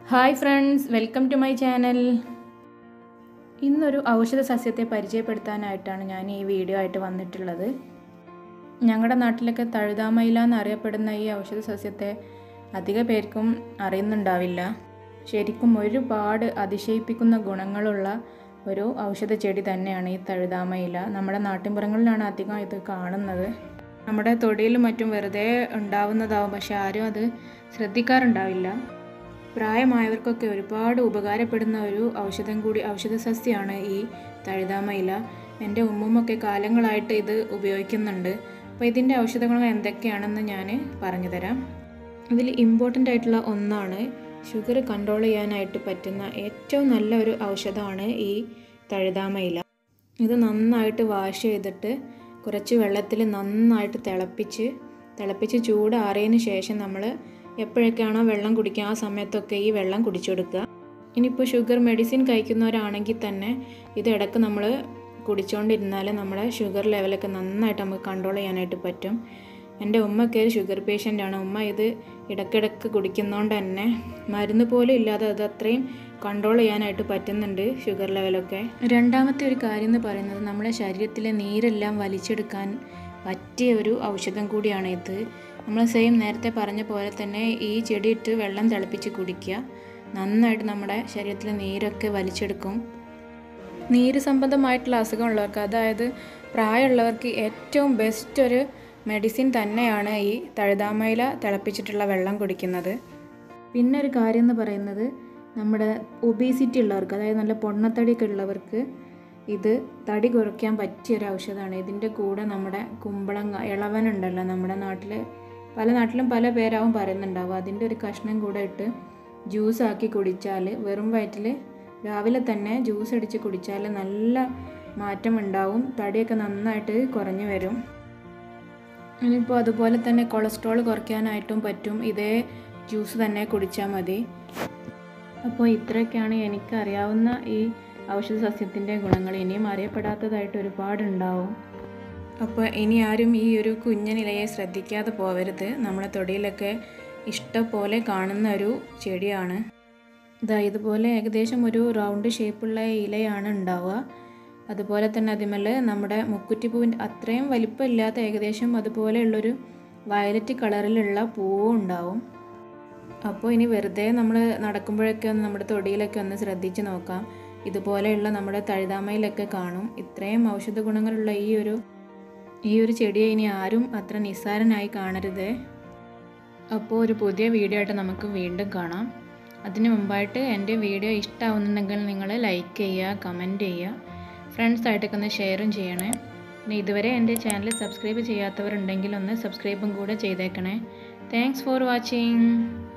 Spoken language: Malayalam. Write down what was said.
hi friends welcome to my channel ഇന്നൊരു ഔഷധ സസ്യത്തെ പരിചയപ്പെടുത്താനായിട്ടാണ് ഞാൻ ഈ വീഡിയോ ആയിട്ട് വന്നിട്ടുള്ളത് ഞങ്ങളുടെ നാട്ടിലൊക്കെ തഴുതാമയില എന്നറിയപ്പെടുന്ന ഈ ഔഷധ സസ്യത്തെ അധിക പേർക്കും അറിയുന്നുണ്ടാവില്ല ശരിക്കും ഒരുപാട് അതിശയിപ്പിക്കുന്ന ഗുണങ്ങളുള്ള ഒരു ഔഷധ ചെടി തന്നെയാണ് ഈ തഴുതാമയില നമ്മുടെ നാട്ടിൻപുറങ്ങളിലാണ് അധികം ഇത് കാണുന്നത് നമ്മുടെ തൊടിയിലും മറ്റും വെറുതെ ഉണ്ടാവുന്നതാവും പക്ഷെ ആരും അത് ശ്രദ്ധിക്കാറുണ്ടാവില്ല പ്രായമായവർക്കൊക്കെ ഒരുപാട് ഉപകാരപ്പെടുന്ന ഒരു ഔഷധം കൂടി ഔഷധ സസ്യമാണ് ഈ തഴുതാമയില എൻ്റെ ഉമ്മുമ്മൊക്കെ കാലങ്ങളായിട്ട് ഇത് ഉപയോഗിക്കുന്നുണ്ട് അപ്പോൾ ഇതിൻ്റെ ഔഷധങ്ങൾ എന്തൊക്കെയാണെന്ന് ഞാൻ പറഞ്ഞു തരാം ഇതിൽ ഇമ്പോർട്ടൻ്റ് ആയിട്ടുള്ള ഒന്നാണ് ഷുഗർ കൺട്രോൾ ചെയ്യാനായിട്ട് പറ്റുന്ന ഏറ്റവും നല്ല ഒരു ഔഷധമാണ് ഈ തഴുതാമയില ഇത് നന്നായിട്ട് വാഷ് ചെയ്തിട്ട് കുറച്ച് വെള്ളത്തിൽ നന്നായിട്ട് തിളപ്പിച്ച് തിളപ്പിച്ച് ചൂടാറിയതിന് ശേഷം നമ്മൾ എപ്പോഴൊക്കെയാണോ വെള്ളം കുടിക്കുക ആ സമയത്തൊക്കെ ഈ വെള്ളം കുടിച്ചെടുക്കുക ഇനിയിപ്പോൾ ഷുഗർ മെഡിസിൻ കഴിക്കുന്നവരാണെങ്കിൽ തന്നെ ഇത് ഇടയ്ക്ക് നമ്മൾ കുടിച്ചുകൊണ്ടിരുന്നാൽ നമ്മുടെ ഷുഗർ ലെവലൊക്കെ നന്നായിട്ട് നമുക്ക് കൺട്രോൾ ചെയ്യാനായിട്ട് പറ്റും എൻ്റെ ഉമ്മയൊക്കെ ഒരു ഷുഗർ പേഷ്യൻ്റാണ് ഉമ്മ ഇത് ഇടയ്ക്കിടയ്ക്ക് കുടിക്കുന്നതുകൊണ്ട് തന്നെ മരുന്ന് പോലും ഇല്ലാതെ അത് അത്രയും കൺട്രോൾ ചെയ്യാനായിട്ട് പറ്റുന്നുണ്ട് ഷുഗർ ലെവലൊക്കെ രണ്ടാമത്തെ ഒരു കാര്യം എന്ന് പറയുന്നത് നമ്മുടെ ശരീരത്തിലെ നീരെല്ലാം വലിച്ചെടുക്കാൻ പറ്റിയ ഒരു ഔഷധം കൂടിയാണ് ഇത് നമ്മൾ സെയിം നേരത്തെ പറഞ്ഞ പോലെ തന്നെ ഈ ചെടി ഇട്ട് വെള്ളം തിളപ്പിച്ച് കുടിക്കുക നന്നായിട്ട് നമ്മുടെ ശരീരത്തിലെ നീരൊക്കെ വലിച്ചെടുക്കും നീര് സംബന്ധമായിട്ടുള്ള അസുഖമുള്ളവർക്ക് അതായത് പ്രായമുള്ളവർക്ക് ഏറ്റവും ബെസ്റ്റ് ഒരു മെഡിസിൻ തന്നെയാണ് ഈ തഴുതാമയില തിളപ്പിച്ചിട്ടുള്ള വെള്ളം കുടിക്കുന്നത് പിന്നെ ഒരു കാര്യം എന്ന് പറയുന്നത് നമ്മുടെ ഒബീസിറ്റി ഉള്ളവർക്ക് അതായത് നല്ല പൊണ്ണത്തടിയൊക്കെ ഉള്ളവർക്ക് ഇത് തടി കുറയ്ക്കാൻ പറ്റിയ ഒരു ഔഷധമാണ് ഇതിൻ്റെ കൂടെ നമ്മുടെ കുമ്പളങ്ങ ഇളവനുണ്ടല്ലോ നമ്മുടെ നാട്ടിൽ പല നാട്ടിലും പല പേരാവും പറയുന്നുണ്ടാവും അതിൻ്റെ ഒരു കഷ്ണം കൂടെ ഇട്ട് ജ്യൂസ് ആക്കി കുടിച്ചാൽ വെറും വയറ്റിൽ രാവിലെ തന്നെ ജ്യൂസ് അടിച്ച് കുടിച്ചാൽ നല്ല മാറ്റം ഉണ്ടാവും തടിയൊക്കെ നന്നായിട്ട് കുറഞ്ഞു വരും ഇനിയിപ്പോൾ അതുപോലെ തന്നെ കൊളസ്ട്രോൾ കുറയ്ക്കാനായിട്ടും പറ്റും ഇതേ ജ്യൂസ് തന്നെ കുടിച്ചാൽ മതി അപ്പോൾ ഇത്രയൊക്കെയാണ് എനിക്ക് അറിയാവുന്ന ഈ ഔഷധ സസ്യത്തിൻ്റെ ഗുണങ്ങൾ ഇനിയും അറിയപ്പെടാത്തതായിട്ട് ഒരുപാടുണ്ടാവും അപ്പോൾ ഇനി ആരും ഈ ഒരു കുഞ്ഞനിലയെ ശ്രദ്ധിക്കാതെ പോവരുത് നമ്മുടെ തൊടിയിലൊക്കെ ഇഷ്ടംപോലെ കാണുന്ന ഒരു ചെടിയാണ് ഇതാ ഇതുപോലെ ഏകദേശം ഒരു റൗണ്ട് ഷേപ്പുള്ള ഇലയാണ് ഉണ്ടാവുക അതുപോലെ തന്നെ അതിമേൽ നമ്മുടെ മുക്കുറ്റിപ്പൂവിൻ്റെ അത്രയും വലിപ്പമില്ലാത്ത ഏകദേശം അതുപോലെയുള്ളൊരു വയലറ്റ് കളറിലുള്ള പൂവും ഉണ്ടാവും അപ്പോൾ ഇനി വെറുതെ നമ്മൾ നടക്കുമ്പോഴൊക്കെ ഒന്ന് നമ്മുടെ തൊടിയിലൊക്കെ ഒന്ന് ശ്രദ്ധിച്ച് നോക്കാം ഇതുപോലെയുള്ള നമ്മുടെ തഴുതാമയിലൊക്കെ കാണും ഇത്രയും ഔഷധ ഗുണങ്ങളുള്ള ഈ ഒരു ഈ ഒരു ചെടിയെ ഇനി ആരും അത്ര നിസ്സാരനായി കാണരുത് അപ്പോൾ ഒരു പുതിയ വീഡിയോ ആയിട്ട് നമുക്ക് വീണ്ടും കാണാം അതിന് മുമ്പായിട്ട് എൻ്റെ വീഡിയോ ഇഷ്ടമാവുന്നുണ്ടെങ്കിൽ നിങ്ങൾ ലൈക്ക് ചെയ്യുക കമൻറ്റ് ചെയ്യുക ഫ്രണ്ട്സായിട്ടൊക്കെ ഒന്ന് ഷെയറും ചെയ്യണേ പിന്നെ ഇതുവരെ എൻ്റെ ചാനൽ സബ്സ്ക്രൈബ് ചെയ്യാത്തവരുണ്ടെങ്കിൽ ഒന്ന് സബ്സ്ക്രൈബും കൂടെ ചെയ്തേക്കണേ താങ്ക്സ് ഫോർ വാച്ചിങ്